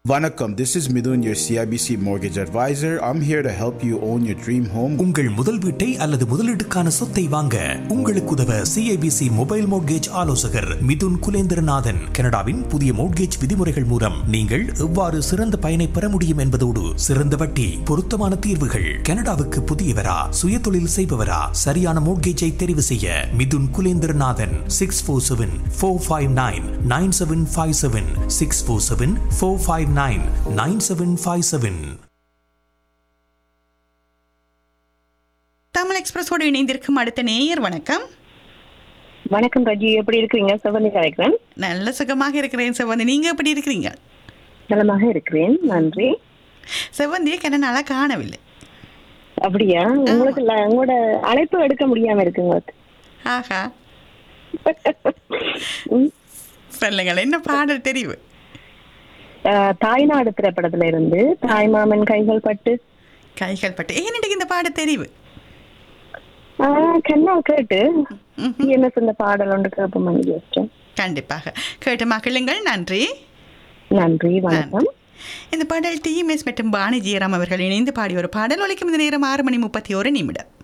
Vanakkam, this is Midun, your CIBC mortgage advisor. I'm here to help you own your dream home. உங்கள் முதல் வீட்டை அல்லது முதலீட்டுக்கான சொத்தை வாங்க உங்களுக்கு உதவ சிஐபிசி மொபைல் மோட்கேஜ் ஆலோசகர் மிதுன் குலேந்திரநாதன் கனடாவின் புதிய மோட்கேஜ் விதிமுறைகள் மூலம் நீங்கள் எவ்வாறு சிறந்த பயனை பெற முடியும் என்பதோடு சிறந்த வட்டி பொருத்தமான தீர்வுகள் கனடாவுக்கு புதியவரா சுயதொழில் செய்பவரா சரியான மோட்கேஜை தெரிவு செய்ய Mithun Kulendranathan six four seven four five nine nine seven five seven six four seven four five nine nine seven five seven Tamil எக்ஸ்பிரஸோடு இணைந்திருக்கும் அடுத்த நேயர் வணக்கம் வணக்கம் ரஜி எப்படி இருக்கிறீங்க சிவந்தி கலைக்கிறேன் நல்ல சுகமாக இருக்கிறேன் செவ்வந்தி நீங்க எப்படி இருக்கிறீங்க நலமாக இருக்கிறேன் நன்றி செவ்வந்தியை கண்ண நாளா காணவில்லை அப்படியா உங்களுக்கு ல- உங்களோட அழைப்பு எடுக்க முடியாம இருக்குங்க ஆஹா ம். சொல்லுங்கள் என்ன பாடல் தெரிவு அஹ், தாய்நாடு திரைப்படத்துல இருந்து தாய்மாமன் கைகள் பட்டு கைகள் பட்டு ஏன் இன்னைக்கு இந்த பாட தெரிவு ஆஹ், கண்ணா கேட்டு என்ன சொன்ன பாடல் ஒன்று கேட்போம் யோசிச்சேன் கண்டிப்பாக கேட்டு மகிழுங்கள் நன்றி நன்றி வணக்கம் இந்த பாடல் டிஎம்எஸ் மற்றும் பாணி ஜெயராம் அவர்கள் இணைந்து பாடிய ஒரு பாடல் ஒலிக்கும் இந்த நேரம் ஆறு மணி முப்பத்தி ஒரு நிமிடம்